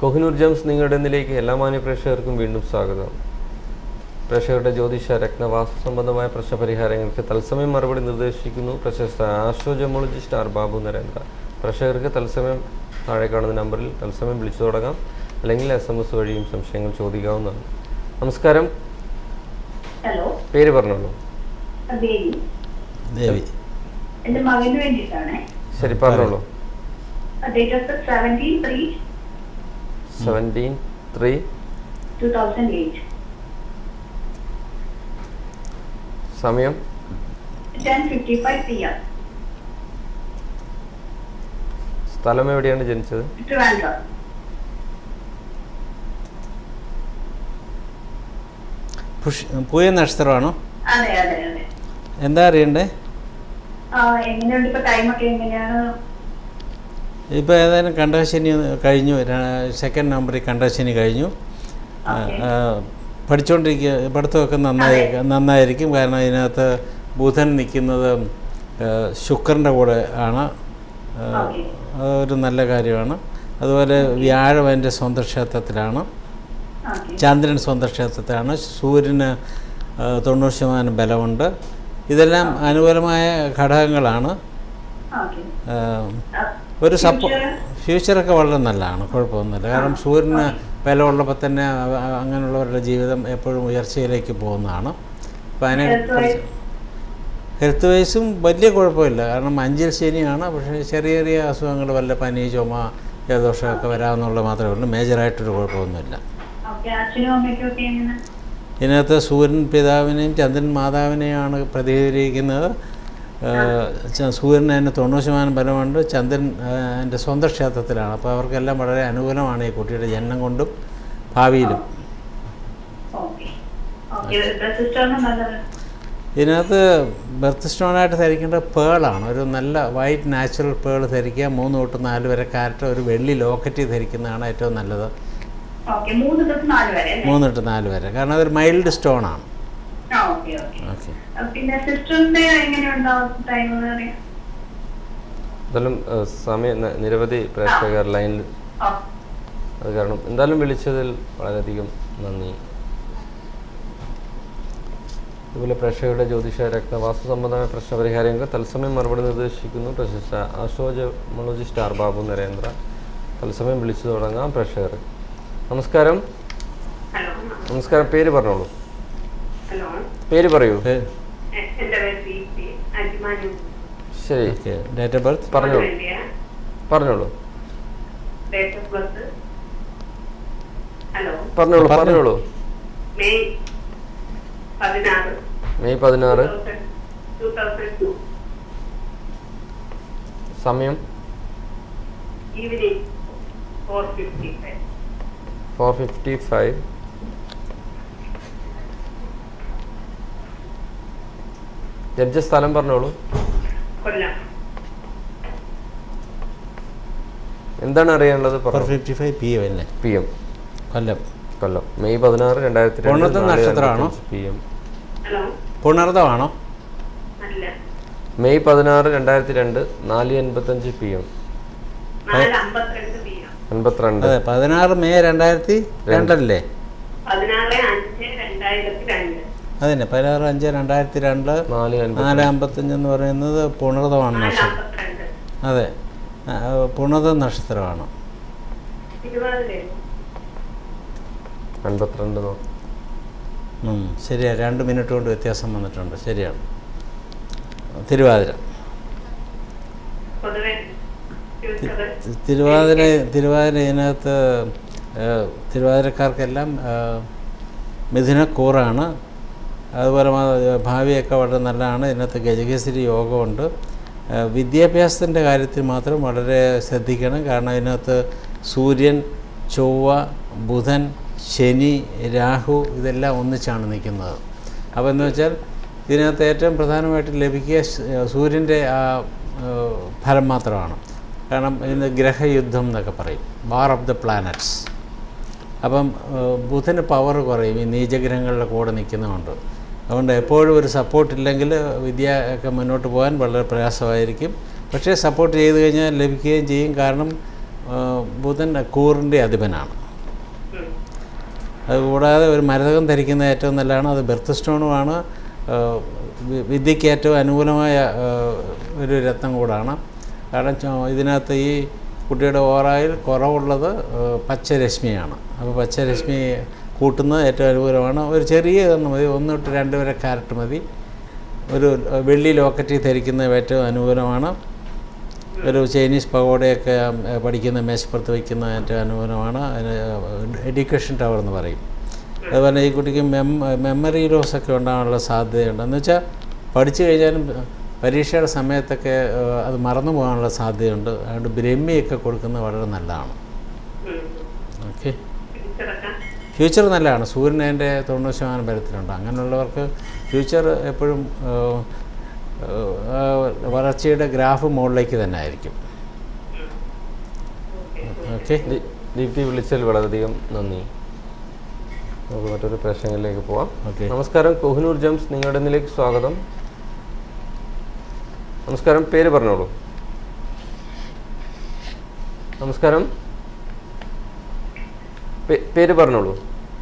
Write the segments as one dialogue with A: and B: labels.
A: Kohinoor gems നിങ്ങളുടെ എന്നിലേക്ക് എല്ലാ മാന്യ പ്രേക്ഷകർക്കും വീണ്ടും സ്വാഗതം പ്രേക്ഷകരുടെ ജ്യോതിഷ രത്നവാസ സംബന്ധമായ പ്രശ്നപരിഹാരങ്ങൾക്ക് തത്സമയം മറുപടി നിർദ്ദേശിക്കുന്നു പ്രശസ്ത ആസ്ട്രോജമോളജിസ്റ്റ് ആർ ബാബു നരേന്ദ്ര പ്രേക്ഷകർക്ക് തത്സമയം താഴെ കാണുന്ന നമ്പറിൽ തത്സമയം വിളിച്ചു തുടങ്ങാം അല്ലെങ്കിൽ എസ് എം എസ് വഴിയും സംശയങ്ങൾ ചോദിക്കാവുന്നതാണ് നമസ്കാരം
B: ഹലോ
A: പേര് പറഞ്ഞോളൂ
B: ദേവി
C: ദേവി
B: എന്റെ മകന് വേണ്ടിയിട്ടാണ്
A: ശരി പറഞ്ഞോളൂ
B: date of birth seventeen three
A: seventeen three
B: two thousand eight
A: സമയം
B: ten fifty five P M
A: സ്ഥലം എവിടെയാണ് ജനിച്ചത്
B: ട്രിവാൻഡ്രം
C: പുഷ് പൂയ നക്ഷത്രമാണോ
B: അതെ അതെ അതെ
C: എന്താ അറിയണ്ടേ
B: ആ, എങ്ങനെയുണ്ട് ഇപ്പൊ ടൈമൊക്കെ എങ്ങനെയാണ്
C: ഇപ്പോൾ ഏതായാലും കണ്ടശനി കഴിഞ്ഞു സെക്കൻഡ് നമ്പറിൽ കണ്ടശനി കഴിഞ്ഞു ആ,
B: ഓക്കെ
C: ആ, പഠിച്ചുകൊണ്ടിരിക്കുക പഠിത്തമൊക്കെ നന്നായി നന്നായിരിക്കും കാരണം ഇതിനകത്ത് ബുധൻ നിൽക്കുന്നത് ആ, ശുക്രൻ്റെ കൂടെ ആണ് ആ,
B: ഓക്കെ.
C: അതൊരു നല്ല കാര്യമാണ് അതുപോലെ വ്യാഴം എൻ്റെ സ്വന്തം ക്ഷേത്രത്തിലാണ്
B: ഓക്കെ
C: ചന്ദ്രൻ സ്വന്തം ക്ഷേത്രത്തിലാണ് സൂര്യന് ആ, തൊണ്ണൂറ് ശതമാനം ബലമുണ്ട് ഇതെല്ലാം അനുകൂലമായ ഘടകങ്ങളാണ്
B: ഓക്കെ
C: ആ,
B: ആ,
C: ഒരു സപ്പോ
B: future?
C: ഫ്യൂച്ചറൊക്കെ വളരെ നല്ലതാണ് കുഴപ്പമൊന്നുമില്ല കാരണം സൂര്യന് ബലമുള്ളപ്പോൾ തന്നെ അവ- അവ- അങ്ങനെയുള്ളവരുടെ ജീവിതം എപ്പോഴും ഉയർച്ചയിലേക്ക് പോകുന്നതാണ് അപ്പോൾ അതിനെ
B: Health wise?
C: ഹെൽത്ത് വൈസും വലിയ കുഴപ്പമില്ല കാരണം അഞ്ചിൽ ശനിയാണ് പക്ഷേ ചെറിയ ചെറിയ അസുഖങ്ങൾ വല്ല പനി ചുമ ജലദോഷമൊക്കെ വരാമെന്നുള്ളത് മാത്രമേ ഉള്ളൂ മേജറായിട്ടൊരു കുഴപ്പമൊന്നുമില്ല
B: ഓക്കെ അച്ഛനും അമ്മയ്ക്കും ഒക്കെ എങ്ങനെ
C: ഇതിനകത്ത് സൂര്യൻ പിതാവിനെയും ചന്ദ്രൻ മാതാവിനെയാണ് പ്രതികരിക്കുന്നത് സൂര്യൻ അതിന് തൊണ്ണൂറ് ശതമാനം ബലമുണ്ട് ചന്ദ്രൻ എൻ്റെ സ്വന്തം ക്ഷേത്രത്തിലാണ് അപ്പോൾ അവർക്കെല്ലാം വളരെ അനുകൂലമാണ് ഈ കുട്ടിയുടെ ജനനം കൊണ്ടും ഭാവിയിലും
B: ഓക്കെ ഓക്കെ സിസ്റ്ററിന് നല്ലത്
C: ഇതിനകത്ത് ബർത്ത് സ്റ്റോണായിട്ട് ധരിക്കേണ്ടത് പേളാണ് ഒരു നല്ല വൈറ്റ് നാച്ചുറൽ പേൾ ധരിക്കുക മൂന്ന് തൊട്ട് നാല് വരെ കാരറ്റ് ഒരു വെള്ളി ലോക്കറ്റ് ധരിക്കുന്നതാണ് ഏറ്റവും നല്ലത്
B: ഓക്കെ മൂന്ന് തൊട്ട് നാല് വരെ അല്ലേ
C: മൂന്ന് തൊട്ട് നാല് വരെ കാരണം അതൊരു മൈൽഡ് സ്റ്റോണാണ്
B: ആ ഓക്കെ ഓക്കെ
C: ഓക്കെ
B: പിന്നെ സിസ്റ്ററിന്റെ എങ്ങനെയുണ്ടാവും ടൈം എന്ന് പറയാം
A: എന്തായാലും ഏഹ്, സമയം ന- നിരവധി പ്രേക്ഷകർ ലൈനിൽ
B: ആ
A: അത് കാരണം എന്തായാലും വിളിച്ചതിൽ വളരെയധികം നന്ദി ഇതുപോലെ പ്രേക്ഷകരുടെ ജ്യോതിഷ രക്തവാസ സംബന്ധമായ പ്രശ്നപരിഹാരങ്ങൾക്ക് തത്സമയം മറുപടി നിർദ്ദേശിക്കുന്നു പ്രശസ്ത ആസ്ട്രോജമോളജിസ്റ്റ് ആർ ബാബു നരേന്ദ്ര തത്സമയം വിളിച്ചു തുടങ്ങാം പ്രേക്ഷകർ നമസ്കാരം
B: ഹലോ
A: നമസ്കാരം പേര് പറഞ്ഞോളൂ
B: ഹലോ
A: പേര് പറയൂ
C: പേ-
B: എന്റെ പേര് ദീപ്തി അജ്മാനു
A: ശരി
C: ഓക്കെ ഡേറ്റ് ഓഫ് ബർത്ത്
A: പറഞ്ഞോളൂ പറഞ്ഞോളൂ
B: ഡേറ്റ് ഓഫ് ബർത്ത് ഹലോ
A: പറഞ്ഞോളൂ
C: പറഞ്ഞോ.
A: പറഞ്ഞോളൂ
B: മെയ് പതിനാറ്
A: മെയ് പതിനാറ്
B: ടൂ തൗസൻഡ് ടു
A: സമയം
B: evening four fifty five
A: four fifty five ജഡ്ജ സ്ഥലം പറഞ്ഞോളൂ
B: കൊല്ലം
A: എന്താണ് അറിയാനുള്ളത്
C: ഫോർ
A: പറഞ്ഞു
C: ഫിഫ്റ്റി ഫൈവ് പി എം അല്ലേ
A: P M
C: Kollam
A: Kollam May പതിനാറ് രണ്ടായിരത്തി
C: പുണർദം നക്ഷത്രമാണോ?
A: പി എം
B: ഹലോ
C: പുണർദമാണോ
B: അല്ല
A: മെയ് പതിനാറ് രണ്ടായിരത്തി രണ്ട് നാല് എൺപത്തഞ്ച് പി എം
B: നാല് അമ്പത്തിരണ്ട് പി എം
A: എൺപത്തിരണ്ട്
C: അതെ പതിനാറ് മെയ് രണ്ടായിരത്തി രണ്ടല്ലേ
B: പതിനാറ് അഞ്ച് രണ്ടായിരത്തി രണ്ട്
C: അതന്നെ പതിനാറ് അഞ്ച് രണ്ടായിരത്തി രണ്ട്
A: നാല്
C: നാല്
A: എൺപത്തി
C: അമ്പത്തഞ്ച് എന്ന് പറയുന്നത് പുണർദമാണ്
B: നാല്
C: നക്ഷത്രം
B: അമ്പത്തിരണ്ട്
C: അതെ ആ, പുണർദ നക്ഷത്രമാണ്
B: തിരുവാതിരയോ
A: എൺപത്തിരണ്ട് നോക്കാം
C: ഉം, ശരിയാ രണ്ട് മിനിറ്റ് കൊണ്ട് വ്യത്യാസം വന്നിട്ടുണ്ട് ശരിയാണ് തിരുവാതിര
B: പൊതുവെ ഫ്യൂച്ചർ
C: തി- തിരുവാതിര തിരുവാതിര ഇതിനകത്ത് ഏ, തിരുവാതിരക്കാർക്കെല്ലാം ഏ, മിഥുനക്കൂറാണ് അതുപോലെ മാ- ഭാവിയൊക്കെ വളരെ നല്ലതാണ് ഇതിനകത്ത് ഗജകേസരി യോഗമുണ്ട് ഏ, വിദ്യാഭ്യാസത്തിൻ്റെ കാര്യത്തിൽ മാത്രം വളരെ ശ്രദ്ധിക്കണം കാരണം ഇതിനകത്ത് സൂര്യൻ ചൊവ്വ ബുധൻ ശനി രാഹു ഇതെല്ലാം ഒന്നിച്ചാണ് നിൽക്കുന്നത് അപ്പോൾ എന്ന് വെച്ചാൽ ഇതിനകത്ത് ഏറ്റവും പ്രധാനമായിട്ട് ലഭിക്കുക സ്- സൂര്യൻ്റെ ആ ഏ, ഫലം മാത്രമാണ് കാരണം ഇതിന് ഗ്രഹയുദ്ധം എന്നൊക്കെ പറയും വാർ ഓഫ് ദ പ്ലാനറ്റ്സ് അപ്പം ഏഹ്, ബുധന് പവർ കുറയും ഈ നീചഗ്രഹങ്ങളുടെ കൂടെ നിൽക്കുന്നതുകൊണ്ട് അതുകൊണ്ട് എപ്പോഴും ഒരു സപ്പോർട്ട് ഇല്ലെങ്കിൽ വിദ്യ ഒക്കെ മുന്നോട്ട് പോകാൻ വളരെ പ്രയാസമായിരിക്കും പക്ഷേ സപ്പോർട്ട് ചെയ്ത് കഴിഞ്ഞാൽ ലഭിക്കുകയും ചെയ്യും കാരണം ആ, ബുധൻ കൂറിൻ്റെ അധിപനാണ്
B: ഉം.
C: അതുകൂടാതെ ഒരു മരതകം ധരിക്കുന്നത് ഏറ്റവും നല്ലതാണ് അത് ബെർത്ത് സ്റ്റോണുമാണ് ആ, വി- വിദ്യയ്ക്ക് ഏറ്റവും അനുകൂലമായ ആ, ഒരു രത്നം കൂടാണ് കാരണം ചോ- ഇതിനകത്ത് ഈ കുട്ടിയുടെ ഓറായിൽ കുറവുള്ളത് ആ, പച്ചരശ്മിയാണ് അപ്പോൾ പച്ചരശ്മി കൂട്ടുന്നത് ഏറ്റവും അനുകൂലമാണ് ഒരു ചെറിയ ഒന്ന് മതി ഒന്ന് തൊട്ട് രണ്ട് വരെ ക്യാരറ്റ് മതി ഒരു വെള്ളി ലോക്കറ്റിൽ ധരിക്കുന്നത് ഏറ്റവും അനുകൂലമാണ് ഒരു ചൈനീസ് പകോടയൊക്കെ ആ, പഠിക്കുന്ന മേശപ്പുറത്ത് വയ്ക്കുന്ന ഏറ്റവും അനുകൂലമാണ് അതിന് എഡ്യൂക്കേഷൻ ടവർ എന്ന് പറയും അതുപോലെ ഈ കുട്ടിക്ക് മെം മെമ്മറി ലോസ് ഒക്കെ ഉണ്ടാകാനുള്ള സാധ്യതയുണ്ട് എന്ന് വെച്ചാൽ പഠിച്ചു കഴിഞ്ഞാലും പരീക്ഷയുടെ സമയത്തൊക്കെ ആ, അത് മറന്നു പോകാനുള്ള സാധ്യതയുണ്ട് അതുകൊണ്ട് ബ്രഹ്മിയൊക്കെ കൊടുക്കുന്നത് വളരെ നല്ലതാണ്
B: ഉം.
C: ഓക്കെ
B: തിരിച്ചടക്കാം.
C: ഫ്യൂച്ചർ നല്ലതാണ് സൂര്യൻ അതിൻ്റെ തൊണ്ണൂറ് ശതമാനം ബലത്തിലുണ്ട് അങ്ങനെയുള്ളവർക്ക് ഫ്യൂച്ചർ എപ്പോഴും ആ, ആ, വളർച്ചയുടെ ഗ്രാഫ് മുകളിലേക്ക് തന്നെ ആയിരിക്കും ഓക്കെ
A: ദീ- ദീപ്തി വിളിച്ചതിൽ വളരെയധികം നന്ദി നമുക്ക് മറ്റൊരു പ്രശ്നങ്ങളിലേക്ക് പോവാം
C: ഓക്കെ
A: നമസ്കാരം കോഹിനൂർ ജംസ് നിങ്ങളുടെ ഇതിലേക്ക് സ്വാഗതം നമസ്കാരം പേര് പറഞ്ഞോളൂ നമസ്കാരം പേ- പേര് പറഞ്ഞോളൂ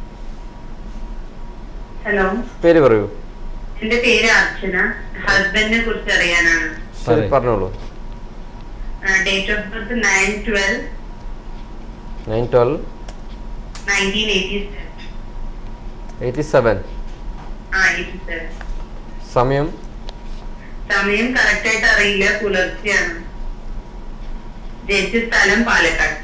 B: ഹലോ
A: പേര് പറയൂ
B: എന്റെ പേര് അർച്ചന ഹസ്ബൻഡിനെ കുറിച്ച് അറിയാനാണ്
A: ശരി
C: പറയ്.
A: പറഞ്ഞോളൂ
B: date of birth nine twelve
A: nine twelve
B: nineteen eighty
A: eighty seven
B: ആ എയ്റ്റി സെവൻ
A: സമയം
B: സമയം കറക്റ്റ് ആയിട്ട് അറിയില്ല പുലർച്ചെയാണ് ജനിച്ച സ്ഥലം പാലക്കാട്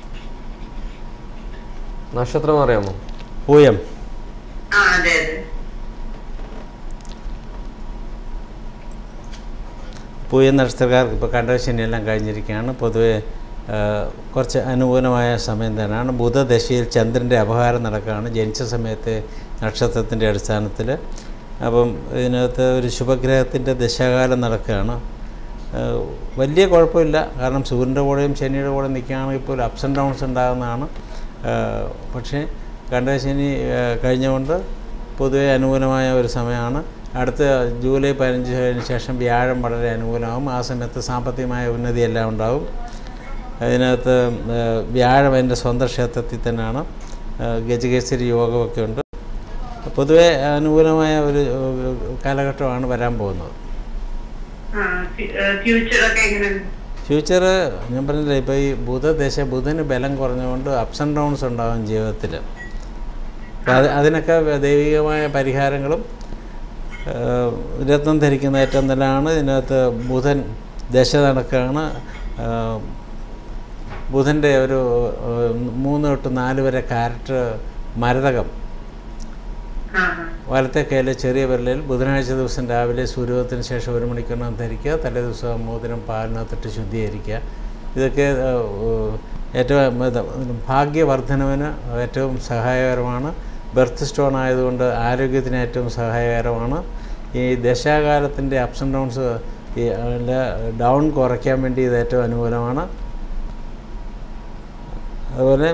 A: നക്ഷത്രം അറിയാമോ
C: പൂയം
B: ആ അതെ അതെ
C: പൂയം നക്ഷത്രക്കാർക്ക് ഇപ്പോൾ കണ്ടശനിയെല്ലാം കഴിഞ്ഞിരിക്കുകയാണ് പൊതുവെ ആ, കുറച്ച് അനുകൂലമായ സമയം തന്നെയാണ് ബുധദശയിൽ ചന്ദ്രൻ്റെ അപഹാരം നടക്കുകയാണ് ജനിച്ച സമയത്തെ നക്ഷത്രത്തിൻ്റെ അടിസ്ഥാനത്തിൽ അപ്പം ഇതിനകത്ത് ഒരു ശുഭഗ്രഹത്തിൻ്റെ ദശാകാലം നടക്കുകയാണ് ആ, വലിയ കുഴപ്പമില്ല കാരണം സൂര്യൻ്റെ കൂടെയും ശനിയുടെ കൂടെ നിൽക്കുകയാണെങ്കിൽ ഇപ്പോൾ ഒരു അപ്സ് ആൻഡ് ഡൗൺസ് ഉണ്ടാകുന്നതാണ് ആ, പക്ഷേ കണ്ടശനി ആ, കഴിഞ്ഞുകൊണ്ട് പൊതുവെ അനുകൂലമായ ഒരു സമയമാണ് അടുത്ത ജൂലൈ പതിനഞ്ചിന് ശേഷം വ്യാഴം വളരെ അനുകൂലമാകും ആ സമയത്ത് സാമ്പത്തികമായ ഉന്നതിയെല്ലാം ഉണ്ടാകും അതിനകത്ത് ആ, വ്യാഴം എൻ്റെ സ്വന്തം ക്ഷേത്രത്തിൽ തന്നെയാണ് ആ, ഗജകേസരി യോഗമൊക്കെ ഉണ്ട് പൊതുവെ അനുകൂലമായ ഒരു ഏഹ്, കാലഘട്ടമാണ് വരാൻ പോകുന്നത്
B: ആ ഫ്യൂച്ചറൊക്കെ എങ്ങനെയാണ്
C: ഫ്യൂച്ചർ ഞാൻ പറഞ്ഞില്ലേ ഇപ്പോൾ ഈ ബുധദശ ബുധന് ബലം കുറഞ്ഞുകൊണ്ട് അപ്സ് ആൻഡ് ഡൗൺസ് ഉണ്ടാകും ജീവിതത്തിൽ അപ്പം അത് അതിനൊക്കെ ദൈവികമായ പരിഹാരങ്ങളും ഏഹ്, രത്നം ധരിക്കുന്ന ഏറ്റവും നല്ലതാണ് ഇതിനകത്ത് ബുധൻ ദശ നടക്കുകയാണ് ഏഹ്, ബുധൻ്റെ ഒരു ഏഹ്, മൂന്ന് തൊട്ട് നാല് വരെ കാരറ്റ് മരതകം
B: ആ ആ
C: വലത്തെ കയ്യിലെ ചെറിയ വിരലിൽ ബുധനാഴ്ച ദിവസം രാവിലെ സൂര്യോദയത്തിന് ശേഷം ഒരു മണിക്കൂറിനകം ധരിക്കുക തലേ ദിവസം മോതിരം പാലിനകത്തിട്ട് ശുദ്ധീകരിക്കുക ഇതൊക്കെ ആ, ഓ, ഏറ്റവും ഇത് ഭാഗ്യവർദ്ധനവിന് ഏറ്റവും സഹായകരമാണ് ബെർത്ത് സ്റ്റോൺ ആയതുകൊണ്ട് ആരോഗ്യത്തിന് ഏറ്റവും സഹായകരമാണ് ഈ ദശാകാലത്തിൻ്റെ അപ്സ് ആൻഡ് ഡൗൺസ് ഈ ഡൗൺ കുറയ്ക്കാൻ വേണ്ടി ഇത് ഏറ്റവും അനുകൂലമാണ് അതുപോലെ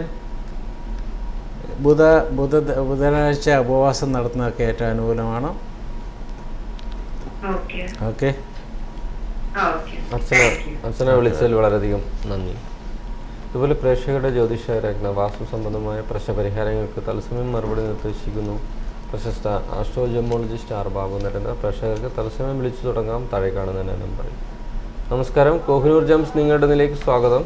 C: ബുധ ബുധ ബുധനാഴ്ച ഉപവാസം നടത്തുന്നതൊക്കെ ഏറ്റവും അനുകൂലമാണ്
B: ഓക്കെ
C: ഓക്കെ
B: ആ ഓക്കെ
A: അർച്ചന അർച്ചന വിളിച്ചതിൽ വളരെയധികം നന്ദി ഇതുപോലെ പ്രേക്ഷകരുടെ ജ്യോതിഷ രത്ന വാസ്തു സംബന്ധമായ പ്രശ്നപരിഹാരങ്ങൾക്ക് തത്സമയം മറുപടി നിർദ്ദേശിക്കുന്നു പ്രശസ്ത ആസ്ട്രോജമോളജിസ്റ്റ് ആർ ബാബു നരേന്ദ്ര പ്രേക്ഷകർക്ക് തത്സമയം വിളിച്ചു തുടങ്ങാം താഴെ കാണുന്ന നമ്പർ നമസ്കാരം കോഹിനൂർ ജംസ് നിങ്ങളുടെ ഇതിലേക്ക് സ്വാഗതം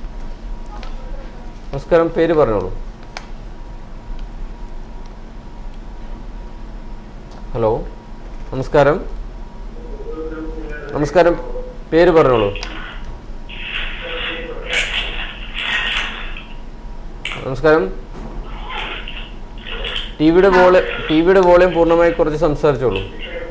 A: നമസ്കാരം പേര് പറഞ്ഞോളൂ ഹലോ നമസ്കാരം നമസ്കാരം പേര് പറഞ്ഞോളൂ നമസ്കാരം ടി വിയുടെ വോള് ടി വിയുടെ വോളിയം പൂർണ്ണമായി കുറച്ച് സംസാരിച്ചോളൂ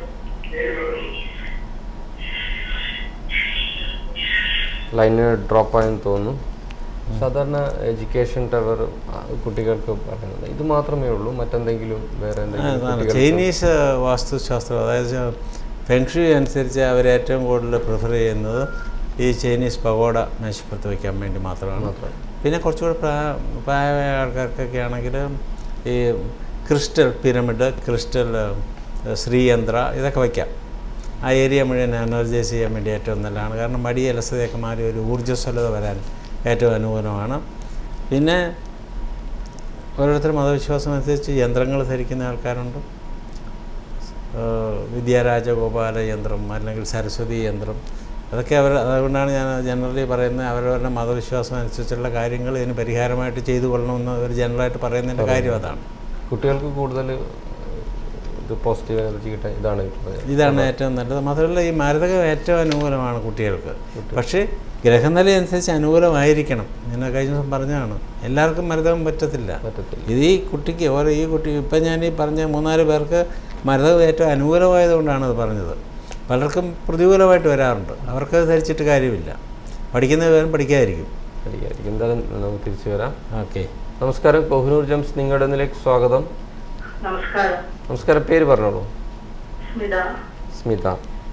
A: ലൈന് ഡ്രോപ്പ് ആയെന്ന് തോന്നുന്നു സാധാരണ എഡ്യൂക്കേഷൻ ടവർ കുട്ടികൾക്ക് പറയുന്നത് ഇത് മാത്രമേ ഉള്ളൂ മറ്റെന്തെങ്കിലും വേറെ എന്തെങ്കിലും
C: അതാണ്
A: കുട്ടികൾക്ക്
C: ചൈനീസ് വാസ്തുശാസ്ത്രം അതായത് ഫെങ്ഷു അനുസരിച്ച് അവർ ഏറ്റവും കൂടുതൽ പ്രിഫർ ചെയ്യുന്നത് ഈ ചൈനീസ് പഗോഡ മേശപ്പുറത്ത് വയ്ക്കാൻ വേണ്ടി മാത്രമാണ്
A: മാത്രം.
C: പിന്നെ കുറച്ചുകൂടി പ്രായ പ്രായമായ ആൾക്കാർക്കൊക്കെ ആണെങ്കിൽ ഈ ക്രിസ്റ്റൽ പിരമിഡ് ക്രിസ്റ്റൽ ഏഹ്, ശ്രീയന്ത്ര ഇതൊക്കെ വയ്ക്കാം ആ ഏരിയ മുഴുവൻ എനർജൈസ് ചെയ്യാൻ വേണ്ടി ഏറ്റവും നല്ലതാണ് കാരണം മടി അലസതയൊക്കെ മാറി ഒരു ഊർജ്ജസ്വലത വരാൻ ഏറ്റവും അനുകൂലമാണ് പിന്നെ ഓരോരുത്തർ മതവിശ്വാസം അനുസരിച്ച് യന്ത്രങ്ങൾ ധരിക്കുന്ന ആൾക്കാരുണ്ട് ഏഹ് വിദ്യാരാജഗോപാല യന്ത്രം അല്ലെങ്കിൽ സരസ്വതി യന്ത്രം അതൊക്കെ അവർ അതുകൊണ്ടാണ് ഞാൻ ജനറലി പറയുന്നത് അവരവരുടെ മതവിശ്വാസം അനുസരിച്ചുള്ള കാര്യങ്ങൾ ഇതിന് പരിഹാരമായിട്ട് ചെയ്തു കൊള്ളണമെന്ന് അവർ ജനറലായിട്ട് പറയുന്നതിൻ്റെ കാര്യം അതാണ്
A: കുട്ടികൾക്ക് കൂടുതൽ ഇത് പോസിറ്റീവ് എനർജി കിട്ടാൻ ഇതാണ് കിട്ടുന്നത്
C: ഇതാണ് ഏറ്റവും നല്ലത് മാത്രമല്ല ഈ മാരതകം ഏറ്റവും അനുകൂലമാണ് കുട്ടികൾക്ക് പക്ഷേ ഗ്രഹനില അനുസരിച്ച് അനുകൂലമായിരിക്കണം ഞാൻ കഴിഞ്ഞ ദിവസം പറഞ്ഞതാണ് എല്ലാവർക്കും മരതകം പറ്റത്തില്ല
A: പറ്റത്തില്ല
C: ഇത് ഈ കുട്ടിക്ക് ഓരോ ഈ കുട്ടി ഇപ്പം ഞാൻ ഈ പറഞ്ഞ മൂന്നാല് പേർക്ക് മരതകം ഏറ്റവും അനുകൂലമായതുകൊണ്ടാണ് അത് പറഞ്ഞത് പലർക്കും പ്രതികൂലമായിട്ട് വരാറുണ്ട് അവർക്കത് ധരിച്ചിട്ട് കാര്യമില്ല പഠിക്കുന്ന പേരും പഠിക്കാതിരിക്കും
A: ശരിയായിരിക്കും എന്തായാലും നമുക്ക് തിരിച്ചു വരാം
C: ഓക്കെ
A: നമസ്കാരം കോഹിനൂർ ജംസ് നിങ്ങളുടെ ഇതിലേക്ക് സ്വാഗതം
B: നമസ്കാരം
A: നമസ്കാരം പേര് പറഞ്ഞോളൂ
B: Smitha
A: Smitha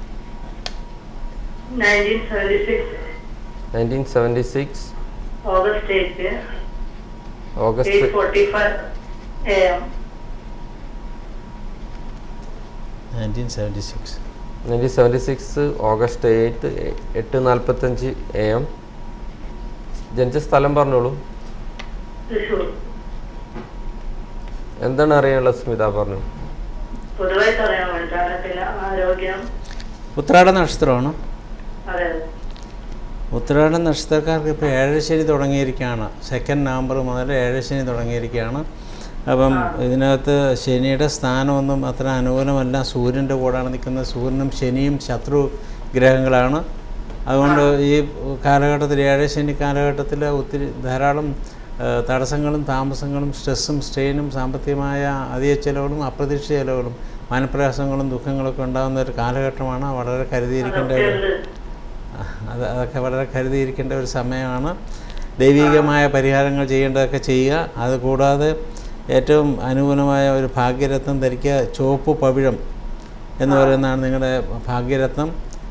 B: nineteen seventy six
A: nineteen seventy six
B: August eight
A: August
B: eight forty five A M
C: nineteen seventy six
A: nineteen seventy six August eight എട്ട് നാൽപ്പത്തഞ്ച് എ എം ജനിച്ച സ്ഥലം പറഞ്ഞോളൂ
B: തൃശ്ശൂർ
A: എന്താണ് അറിയാനുള്ളത് സ്മിത പറഞ്ഞു
B: പൊതുവായിട്ട് അറിയാൻ വേണ്ടിയിട്ടാണ് പിന്നെ ആരോഗ്യം
C: ഉത്രാട നക്ഷത്രമാണ്
B: അതെ അതെ
C: ഉത്രാട നക്ഷത്രക്കാർക്ക് ഇപ്പോൾ ഏഴശനി തുടങ്ങിയിരിക്കുകയാണ് സെക്കൻഡ് നവംബർ മുതൽ ഏഴശനി തുടങ്ങിയിരിക്കുകയാണ് അപ്പം ഇതിനകത്ത് ശനിയുടെ സ്ഥാനമൊന്നും അത്ര അനുകൂലമല്ല സൂര്യൻ്റെ കൂടാണ് നിൽക്കുന്നത് സൂര്യനും ശനിയും ശത്രു ഗ്രഹങ്ങളാണ് അതുകൊണ്ട് ഈ കാലഘട്ടത്തിൽ ഏഴശനി കാലഘട്ടത്തിൽ ഒത്തിരി ധാരാളം ആ, തടസ്സങ്ങളും താമസങ്ങളും സ്ട്രെസ്സും സ്ട്രെയിനും സാമ്പത്തികമായ അധിക ചെലവുകളും അപ്രതീക്ഷിത ചെലവുകളും മനപ്രയാസങ്ങളും ദുഃഖങ്ങളൊക്കെ ഉണ്ടാകുന്ന ഒരു കാലഘട്ടമാണ് വളരെ കരുതിയിരിക്കേണ്ട ഒരു
B: ഉണ്ട്
C: അത് അതൊക്കെ വളരെ കരുതിയിരിക്കേണ്ട ഒരു സമയമാണ് ദൈവികമായ പരിഹാരങ്ങൾ ചെയ്യേണ്ടതൊക്കെ ചെയ്യുക അത് കൂടാതെ ഏറ്റവും അനുകൂലമായ ഒരു ഭാഗ്യരത്നം ധരിക്കുക ചുവപ്പ് പവിഴം എന്ന് പറയുന്നതാണ് നിങ്ങളുടെ ഭാഗ്യരത്നം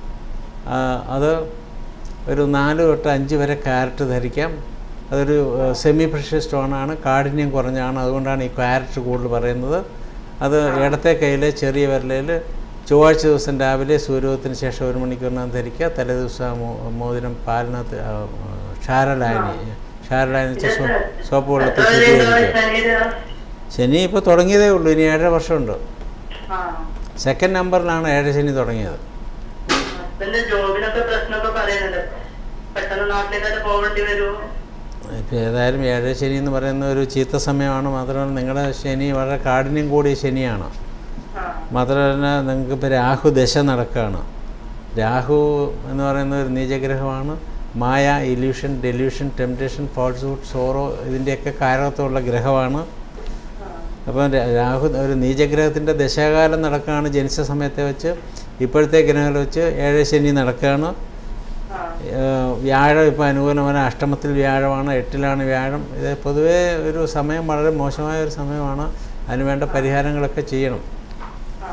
C: ആ, അത് ഒരു നാല് തൊട്ട് അഞ്ച് വരെ ക്യാരറ്റ് ധരിക്കാം അതൊരു സെമി പ്രഷ്യസ് സ്റ്റോണാണ് കാഠിന്യം കുറഞ്ഞാണ് അതുകൊണ്ടാണ് ഈ ക്യാരറ്റ് കൂടുതൽ പറയുന്നത് അത് ഇടത്തെ കയ്യിലെ ചെറിയ വിരലയിൽ ചൊവ്വാഴ്ച ദിവസം രാവിലെ സൂര്യോദയത്തിന് ശേഷം ഒരു മണിക്കൂറിനകം ധരിക്കുക തലേദിവസം ആ മോ- മോതിരം പാലിനകത്ത് ആ, ക്ഷാരലായനി ക്ഷാരലായനി വെച്ച സോ സോപ്പ് വെള്ളത്തിൽ
B: എത്ര
C: ചുറ്റി
B: വരെയുള്ള
C: വയ്ക്കുക
B: ശനിയുടെ
C: ശനി ഇപ്പോൾ തുടങ്ങിയതേ ഉള്ളൂ ഇനി ഏഴര വർഷമുണ്ട്
B: ആ
C: സെക്കൻഡ് നമ്പറിലാണ് ഏഴര ശനി തുടങ്ങിയത്
B: ഹസ്ബൻഡ് ജോബിനൊക്കെ പ്രശ്നമൊക്കെ പറയുന്നുണ്ട് പെട്ടെന്ന് നാട്ടിലേക്കൊക്കെ പോകേണ്ടി വരുമോ
C: ഇപ്പോൾ ഏതായാലും ഏഴര ശനി എന്ന് പറയുന്ന ഒരു ചീത്ത സമയമാണ് മാത്രമല്ല നിങ്ങളുടെ ശനി വളരെ കാഠിന്യം കൂടിയ ശനിയാണ്
B: ആ
C: മാത്രമല്ല നിങ്ങൾക്ക് ഇപ്പോൾ രാഹു ദശ നടക്കുകയാണ് രാഹു എന്ന് പറയുന്ന ഒരു നീചഗ്രഹമാണ് മായ illusion delusion temptation falsehood sorrow ഇതിൻ്റെയൊക്കെ കാരകത്വമുള്ള ഗ്രഹമാണ് അപ്പം രാ- രാഹു ഒരു നീചഗ്രഹത്തിൻ്റെ ദശാകാലം നടക്കുകയാണ് ജനിച്ച സമയത്തെ വെച്ച് ഇപ്പോഴത്തെ ഗ്രഹങ്ങൾ വെച്ച് ഏഴ് ശനി നടക്കുകയാണ്
B: ആ
C: ഏഹ് വ്യാഴം ഇപ്പോൾ അനുകൂലമാണ് അഷ്ടമത്തിൽ വ്യാഴമാണ് എട്ടിലാണ് വ്യാഴം ഇത് പൊതുവേ ഒരു സമയം വളരെ മോശമായ ഒരു സമയമാണ് അതിനുവേണ്ട പരിഹാരങ്ങളൊക്കെ ചെയ്യണം
B: ആ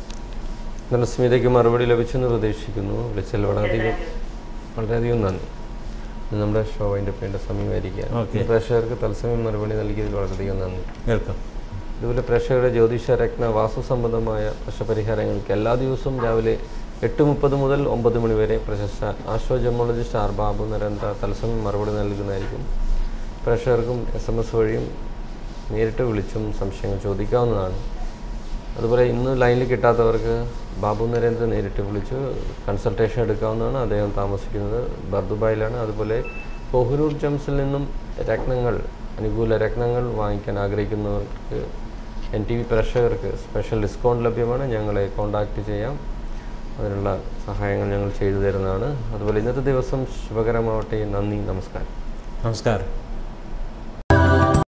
A: നല്ല സ്മിതയ്ക്ക് മറുപടി ലഭിച്ചെന്ന് പ്രതീക്ഷിക്കുന്നു വിളിച്ചതിൽ വളരെയധികം വളരെയധികം നന്ദി ഇന്ന് നമ്മുടെ ഷോ അതിൻ്റെ പേണ്ട സമയമായിരിക്കുകയാണ്
C: Okay.
A: പ്രേക്ഷകർക്ക് തത്സമയം മറുപടി നൽകിയതിൽ വളരെയധികം നന്ദി
C: കേൾക്കാം
A: ഇതുപോലെ പ്രേക്ഷകരുടെ ജ്യോതിഷ രത്ന വാസ്തു സംബന്ധമായ പ്രശ്നപരിഹാരങ്ങൾക്ക് എല്ലാ ദിവസവും രാവിലെ എട്ട് മുപ്പത് മുതൽ ഒമ്പത് മണി വരെ പ്രശസ്ത ആശോ ജമോളജിസ്റ്റ് ആർ ബാബു നരേന്ദ്ര തത്സമയം മറുപടി നൽകുന്നതായിരിക്കും പ്രേക്ഷകർക്കും എസ് എം എസ് വഴിയും നേരിട്ട് വിളിച്ചും സംശയങ്ങൾ ചോദിക്കാവുന്നതാണ് അതുപോലെ ഇന്ന് ലൈനിൽ കിട്ടാത്തവർക്ക് ബാബു നരേന്ദ്ര നേരിട്ട് വിളിച്ച് കൺസൾട്ടേഷൻ എടുക്കാവുന്നതാണ് അദ്ദേഹം താമസിക്കുന്നത് ബർദുബായിലാണ് അതുപോലെ കൊഹ്നൂർ ജംസിൽ നിന്നും രത്നങ്ങൾ അനുകൂല രത്നങ്ങൾ വാങ്ങിക്കാൻ ആഗ്രഹിക്കുന്നവർക്ക് എൻ ടി വി പ്രേക്ഷകർക്ക് സ്പെഷ്യൽ ഡിസ്കൗണ്ട് ലഭ്യമാണ് ഞങ്ങളെ കോൺടാക്റ്റ് ചെയ്യാം അതിനുള്ള സഹായങ്ങൾ ഞങ്ങൾ ചെയ്തു തരുന്നതാണ് അതുപോലെ ഇന്നത്തെ ദിവസം ശുഭകരമാവട്ടെ നന്ദി നമസ്കാരം
C: നമസ്കാരം